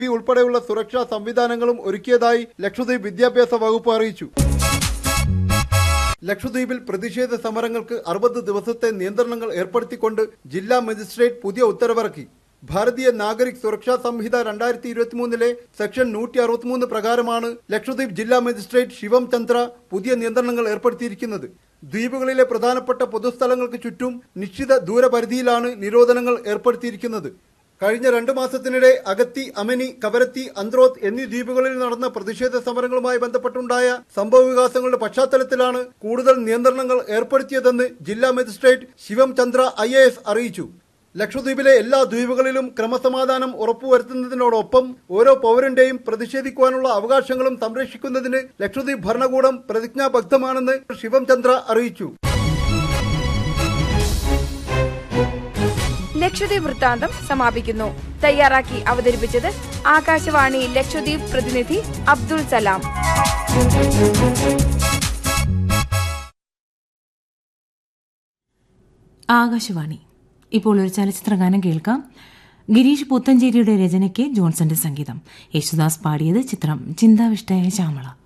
P ഉൾപ്പെടെയുള്ള സുരക്ഷാ സംവിധാനങ്ങളും ഒരുക്കിയതായി ലക്ഷദ്വീപ് വിദ്യാഭ്യാസ വകുപ്പ് അറിയിച്ചു ലക്ഷദ്വീപിൽ പ്രതിഷേധ സമരങ്ങൾക്ക് അറുപത് ദിവസത്തെ നിയന്ത്രണങ്ങൾ ഏർപ്പെടുത്തിക്കൊണ്ട് ജില്ലാ മജിസ്ട്രേറ്റ് പുതിയ ഉത്തരവിറക്കി ഭാരതീയ നാഗരിക് സുരക്ഷാ സംഹിത രണ്ടായിരത്തി ഇരുപത്തിമൂന്നിലെ സെക്ഷൻ നൂറ്റി അറുപത്തിമൂന്ന് പ്രകാരമാണ് ലക്ഷദ്വീപ് ജില്ലാ മജിസ്ട്രേറ്റ് ശിവം ചന്ദ്ര പുതിയ നിയന്ത്രണങ്ങൾ ഏർപ്പെടുത്തിയിരിക്കുന്നത് ദ്വീപുകളിലെ പ്രധാനപ്പെട്ട പൊതുസ്ഥലങ്ങൾക്ക് ചുറ്റും നിശ്ചിത ദൂരപരിധിയിലാണ് നിരോധനങ്ങൾ ഏർപ്പെടുത്തിയിരിക്കുന്നത് കഴിഞ്ഞ രണ്ടു മാസത്തിനിടെ അഗത്തി അമനി കവരത്തി അന്ത്രോത്ത് എന്നീ ദ്വീപുകളിൽ നടന്ന പ്രതിഷേധ സമരങ്ങളുമായി ബന്ധപ്പെട്ടുണ്ടായ സംഭവ വികാസങ്ങളുടെ പശ്ചാത്തലത്തിലാണ് കൂടുതൽ നിയന്ത്രണങ്ങൾ ഏർപ്പെടുത്തിയതെന്ന് ജില്ലാ മജിസ്ട്രേറ്റ് ശിവം ചന്ദ്ര ഐ അറിയിച്ചു ലക്ഷദ്വീപിലെ എല്ലാ ദ്വീപുകളിലും ക്രമസമാധാനം ഉറപ്പുവരുത്തുന്നതിനോടൊപ്പം ഓരോ പൗരന്റെയും പ്രതിഷേധിക്കുവാനുള്ള അവകാശങ്ങളും സംരക്ഷിക്കുന്നതിന് ലക്ഷദ്വീപ് ഭരണകൂടം പ്രതിജ്ഞാബദ്ധമാണെന്ന് ശിവം ചന്ദ്ര അറിയിച്ചു ലക്ഷദ്വീപ് വൃത്താന്തം സമാപിക്കുന്നു തയ്യാറാക്കി അവതരിപ്പിച്ചത് ആകാശവാണി ലക്ഷദ്വീപ് പ്രതിനിധി അബ്ദുൾ സലാം ആകാശവാണി ഇപ്പോൾ ഒരു ചലച്ചിത്ര ഗാനം കേൾക്കാം ഗിരീഷ് പുത്തഞ്ചേരിയുടെ രചനയ്ക്ക് ജോൺസന്റെ സംഗീതം യേശുദാസ് പാടിയത് ചിത്രം ചിന്താവിഷ്ടയായ ശ്യാമള